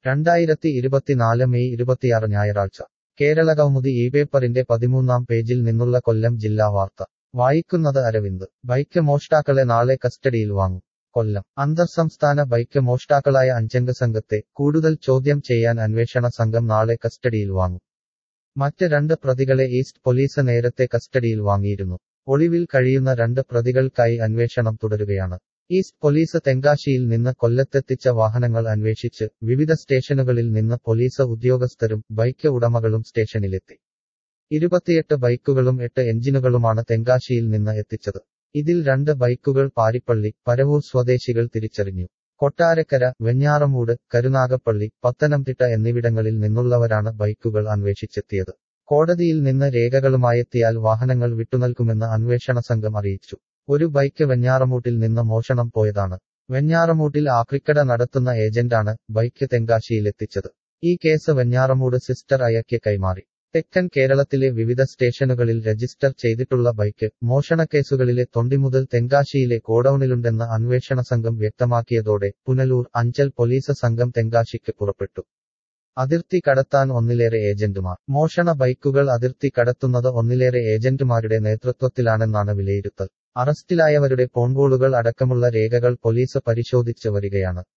രണ്ടായിരത്തി ഇരുപത്തിനാല് മെയ് ഇരുപത്തിയാറ് ഞായറാഴ്ച കേരള കൗമുദി ഈ പേപ്പറിന്റെ പതിമൂന്നാം പേജിൽ നിന്നുള്ള കൊല്ലം ജില്ലാ വാർത്ത വായിക്കുന്നത് അരവിന്ദ് ബൈക്ക് മോഷ്ടാക്കളെ നാളെ കസ്റ്റഡിയിൽ വാങ്ങും കൊല്ലം അന്തർസംസ്ഥാന ബൈക്ക് മോഷ്ടാക്കളായ അഞ്ചംഗ സംഘത്തെ കൂടുതൽ ചോദ്യം ചെയ്യാൻ അന്വേഷണ സംഘം നാളെ കസ്റ്റഡിയിൽ വാങ്ങും മറ്റ് രണ്ട് പ്രതികളെ ഈസ്റ്റ് പോലീസ് നേരത്തെ കസ്റ്റഡിയിൽ വാങ്ങിയിരുന്നു ഒളിവിൽ കഴിയുന്ന രണ്ട് പ്രതികൾക്കായി അന്വേഷണം തുടരുകയാണ് ഈസ്റ്റ് പോലീസ് തെങ്കാശിയിൽ നിന്ന് കൊല്ലത്തെത്തിച്ച വാഹനങ്ങൾ അന്വേഷിച്ച് വിവിധ സ്റ്റേഷനുകളിൽ നിന്ന് പോലീസ് ഉദ്യോഗസ്ഥരും ബൈക്ക് ഉടമകളും സ്റ്റേഷനിലെത്തി ഇരുപത്തിയെട്ട് ബൈക്കുകളും എട്ട് എഞ്ചിനുകളുമാണ് തെങ്കാശിയിൽ നിന്ന് എത്തിച്ചത് ഇതിൽ രണ്ട് ബൈക്കുകൾ പാരിപ്പള്ളി പരവൂർ സ്വദേശികൾ തിരിച്ചറിഞ്ഞു കൊട്ടാരക്കര വെഞ്ഞാറമൂട് കരുനാഗപ്പള്ളി പത്തനംതിട്ട എന്നിവിടങ്ങളിൽ നിന്നുള്ളവരാണ് ബൈക്കുകൾ അന്വേഷിച്ചെത്തിയത് കോടതിയിൽ നിന്ന് രേഖകളുമായെത്തിയാൽ വാഹനങ്ങൾ വിട്ടുനൽകുമെന്ന് അന്വേഷണ സംഘം അറിയിച്ചു ഒരു ബൈക്ക് വെഞ്ഞാറമൂട്ടിൽ നിന്ന് മോഷണം പോയതാണ് വെഞ്ഞാറമൂട്ടിൽ ആക്രിക്കട നടത്തുന്ന ഏജന്റാണ് ബൈക്ക് തെങ്കാശിയിലെത്തിച്ചത് ഈ കേസ് വെഞ്ഞാറമൂട് സിസ്റ്റർ അയക്ക് കൈമാറി തെക്കൻ കേരളത്തിലെ വിവിധ സ്റ്റേഷനുകളിൽ രജിസ്റ്റർ ചെയ്തിട്ടുള്ള ബൈക്ക് മോഷണക്കേസുകളിലെ തൊണ്ടിമുതൽ തെങ്കാശിയിലെ ഗോഡൌണിലുണ്ടെന്ന് അന്വേഷണ സംഘം വ്യക്തമാക്കിയതോടെ പുനലൂർ അഞ്ചൽ പോലീസ് സംഘം തെങ്കാശിക്ക് പുറപ്പെട്ടു അതിർത്തി കടത്താൻ ഒന്നിലേറെ ഏജന്റുമാർ മോഷണ ബൈക്കുകൾ അതിർത്തി കടത്തുന്നത് ഒന്നിലേറെ ഏജന്റുമാരുടെ നേതൃത്വത്തിലാണെന്നാണ് വിലയിരുത്തൽ അറസ്റ്റിലായവരുടെ ഫോൺകോളുകൾ അടക്കമുള്ള രേഖകൾ പോലീസ് പരിശോധിച്ച് വരികയാണ്